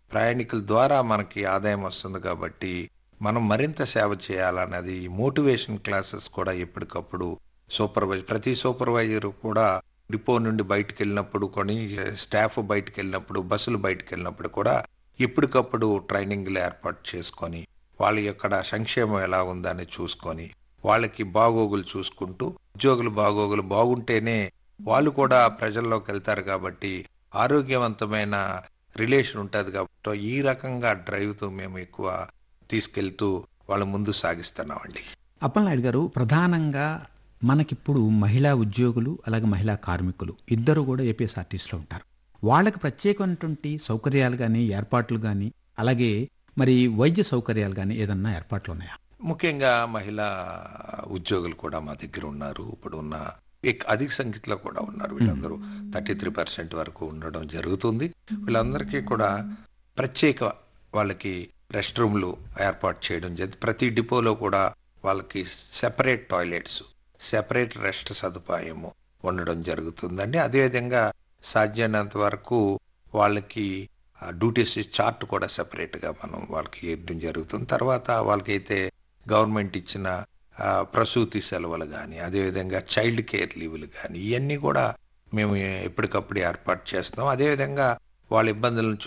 ప్రయాణికుల ద్వారా మనకి ఆదాయం వస్తుంది కాబట్టి మనం మరింత సేవ చేయాలన్నది మోటివేషన్ క్లాసెస్ కూడా ఎప్పటికప్పుడు సూపర్వైజర్ ప్రతి సూపర్వైజర్ కూడా డిపో నుండి బయటకు వెళ్ళినప్పుడు కొని స్టాఫ్ బయటకు వెళ్ళినప్పుడు బస్సులు బయటకు వెళ్ళినప్పుడు కూడా ఎప్పటికప్పుడు ట్రైనింగ్లు ఏర్పాటు చేసుకొని వాళ్ళ యొక్క సంక్షేమం ఎలా ఉందని చూసుకొని వాళ్ళకి బాగోగులు చూసుకుంటూ ఉద్యోగులు బాగోగులు బాగుంటేనే వాళ్ళు కూడా ప్రజల్లోకి వెళ్తారు కాబట్టి ఆరోగ్యవంతమైన రిలేషన్ ఉంటుంది కాబట్టి ఈ రకంగా డ్రైవ్తో మేము ఎక్కువ తీసుకెళ్తూ వాళ్ళ ముందు సాగిస్తున్నామండి అప్పలనాయుడు గారు ప్రధానంగా మనకిప్పుడు మహిళా ఉద్యోగులు అలాగే మహిళా కార్మికులు ఇద్దరు కూడా ఏపీఎస్ఆర్టీసీలో ఉంటారు వాళ్ళకి ప్రత్యేకమైనటువంటి సౌకర్యాలు కానీ ఏర్పాట్లు కానీ అలాగే మరి వైద్య సౌకర్యాలు కానీ ఏదన్నా ఏర్పాట్లు ఉన్నాయా ముఖ్యంగా మహిళా ఉద్యోగులు కూడా మా దగ్గర ఉన్నారు ఇప్పుడు ఉన్న ఎక్- అధిక సంఖ్యలో కూడా ఉన్నారు వీళ్ళందరూ థర్టీ త్రీ పర్సెంట్ వరకు ఉండడం జరుగుతుంది వీళ్ళందరికీ కూడా ప్రత్యేక వాళ్ళకి రెస్ట్ రూమ్లు ఏర్పాటు చేయడం జరిగింది ప్రతి డిపోలో కూడా వాళ్ళకి సెపరేట్ టాయిలెట్స్ సెపరేట్ రెస్ట్ సదుపాయము ఉండడం జరుగుతుందండి అదేవిధంగా సాధ్యమైనంత వరకు వాళ్ళకి డ్యూటీస్ చార్ట్ కూడా సెపరేట్గా మనం వాళ్ళకి ఇవ్వడం జరుగుతుంది తర్వాత వాళ్ళకైతే గవర్నమెంట్ ఇచ్చిన ఆ, ప్రసూతి సెలవులు కానీ అదేవిధంగా చైల్డ్ కేర్ లీవులు కానీ ఇవన్నీ కూడా మేము ఎప్పటికప్పుడు ఏర్పాటు చేస్తున్నాం అదేవిధంగా వాళ్ళ ఇబ్బందులను